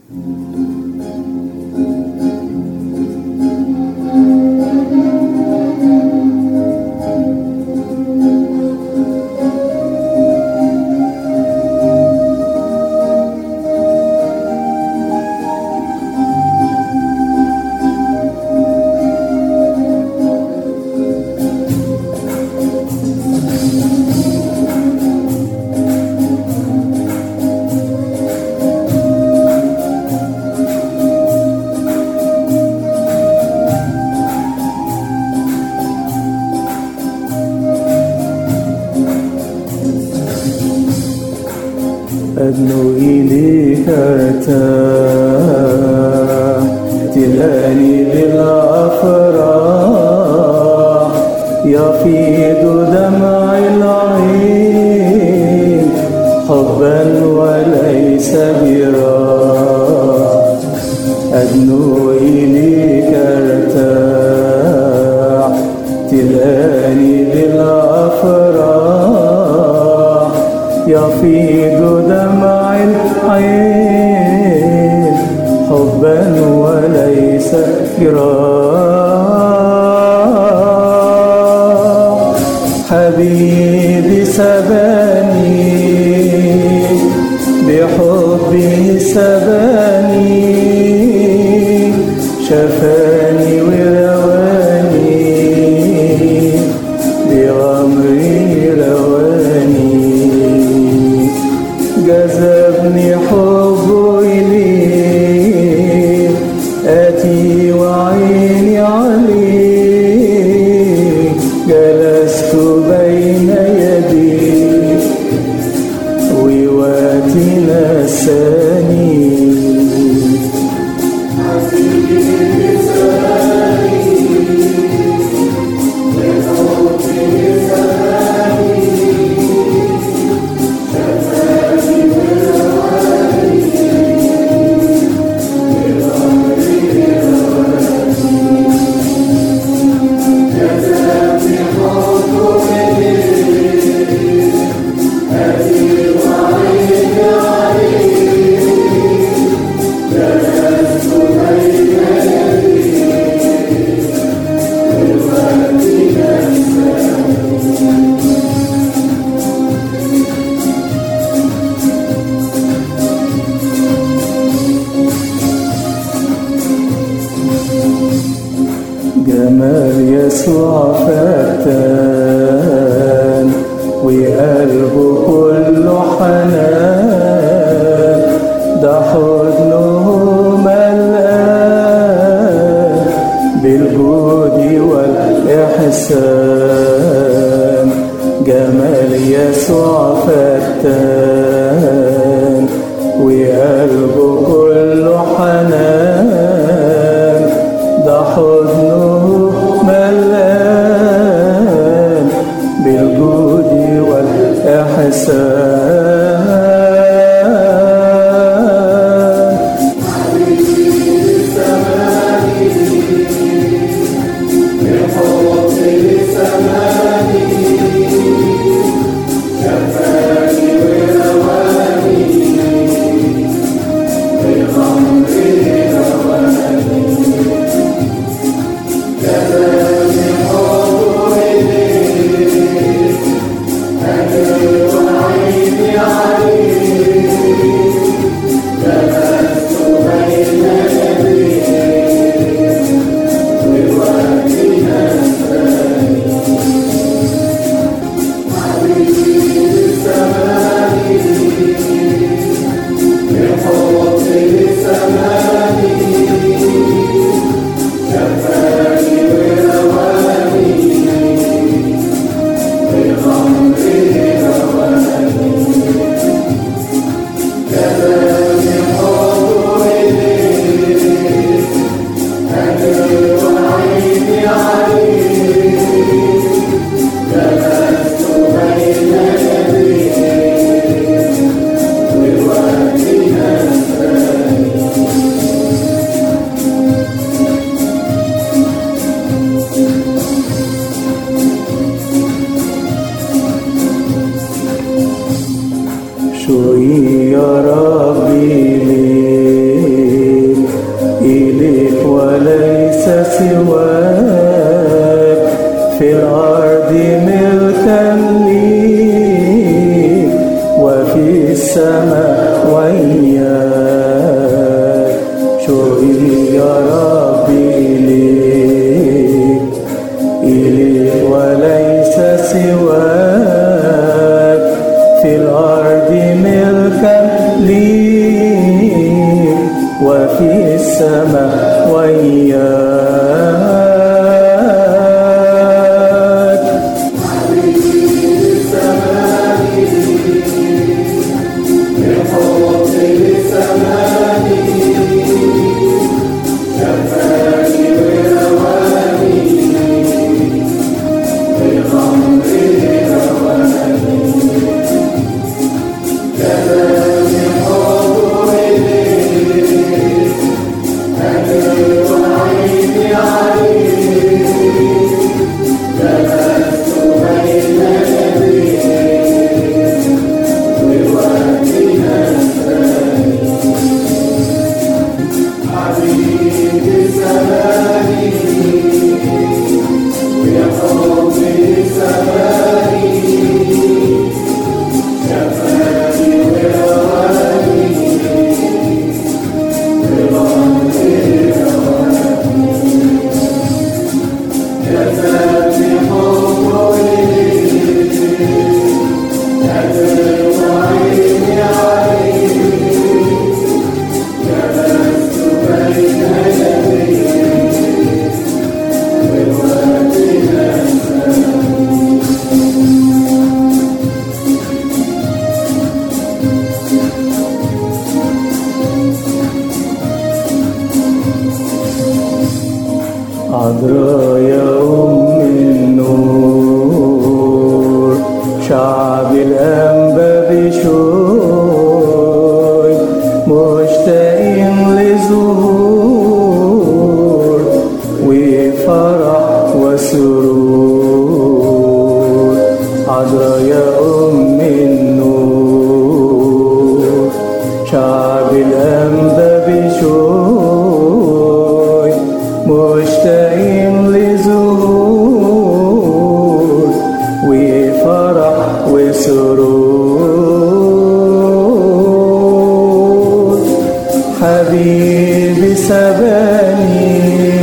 أدنو إليك أرتاح تلاني بالأفراح يفيض دمع العين حبا وليس براح أدنو إليك أرتاح تلاني بالأفراح يفيض دمع العين حبا وليس جراح حبيبي سباني بحبه سباني شفاني ورواني بغمري رواني جذبني حبه إليه آتي وعيني عليه جلست بين يديه وواتي نساني جمال يسوع فتان وقلبه كله حنان ده حضنه ملآن بالجود والإحسان جمال يسوع فتان وقلبه كله حنان ده حضنه ملان بالجود والإحسان في السماء وياك عذراء يا أم النور شعب الأنبا بشوي مشتاقين لزهور وفرح وسرور عذراء يا أم النور شعب الأنبا بشوي مشتاقين لزهور وفرح وسرور حبيبي سباني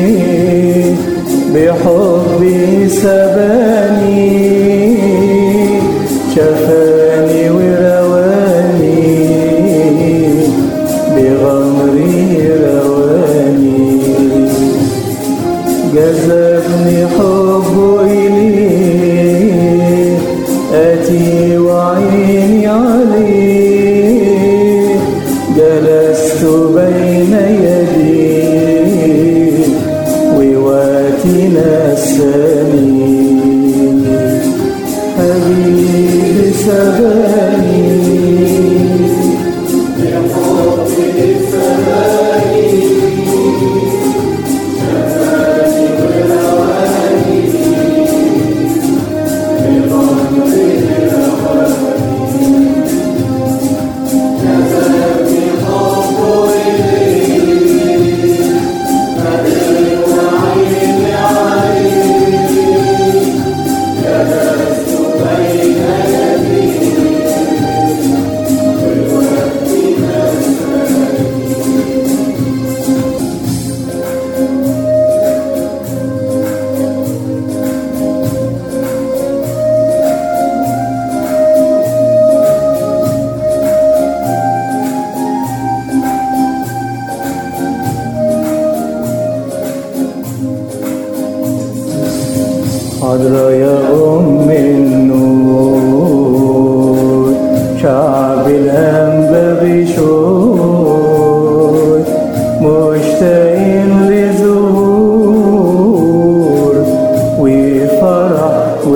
بحبي سباني شفاني ورواني بغمري رواني جذبني حبه إليه آتي وعيني عليه جلست بين يديه وواتي نساني حبيبي سباني حضرة يا أم النور شعب الأنبا بشوي مشتاقين لزهور وفرح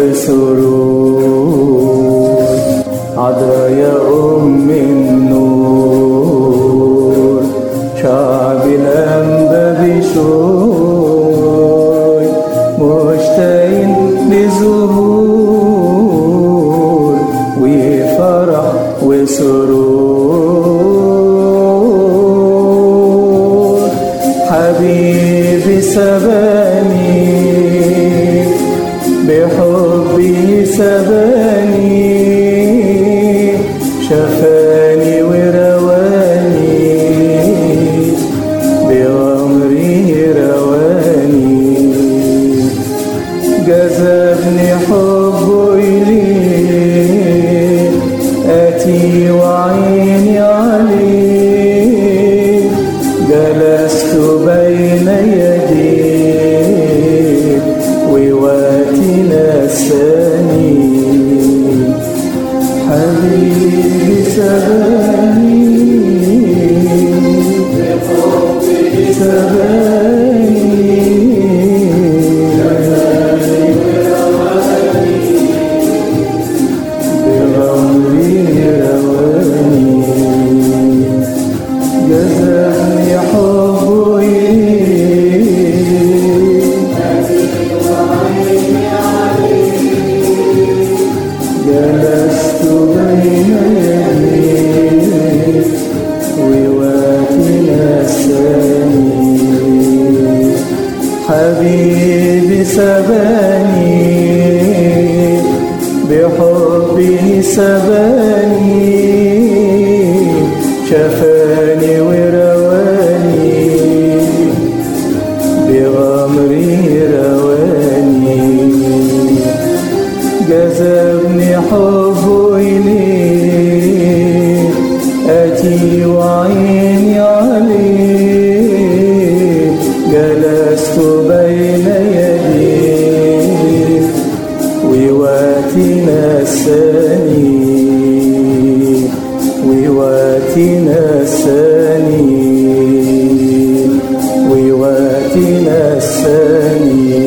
وسرور حضرة يا أم النور شعب الأنبا بشوي مشتاقين لزهور وفرح وسرور حبيبي سباني بحبي سباني شفاني ورواني بغمري رواني جذبني حبه إليه آتي وعيني عليه جلست بين يديك وواتنا الثاني حبيبي سباني سباني بغمري رواني جذبني حب إليك جلست بين يديك وواتنا الثاني حبيبي سباني بحبه سباني شفاني ورواني بغمره رواني جذبني حب إليه أتي وعيني عليه جلست بين يديه وواتنا الثاني وواتنا الثاني وواتنا الثاني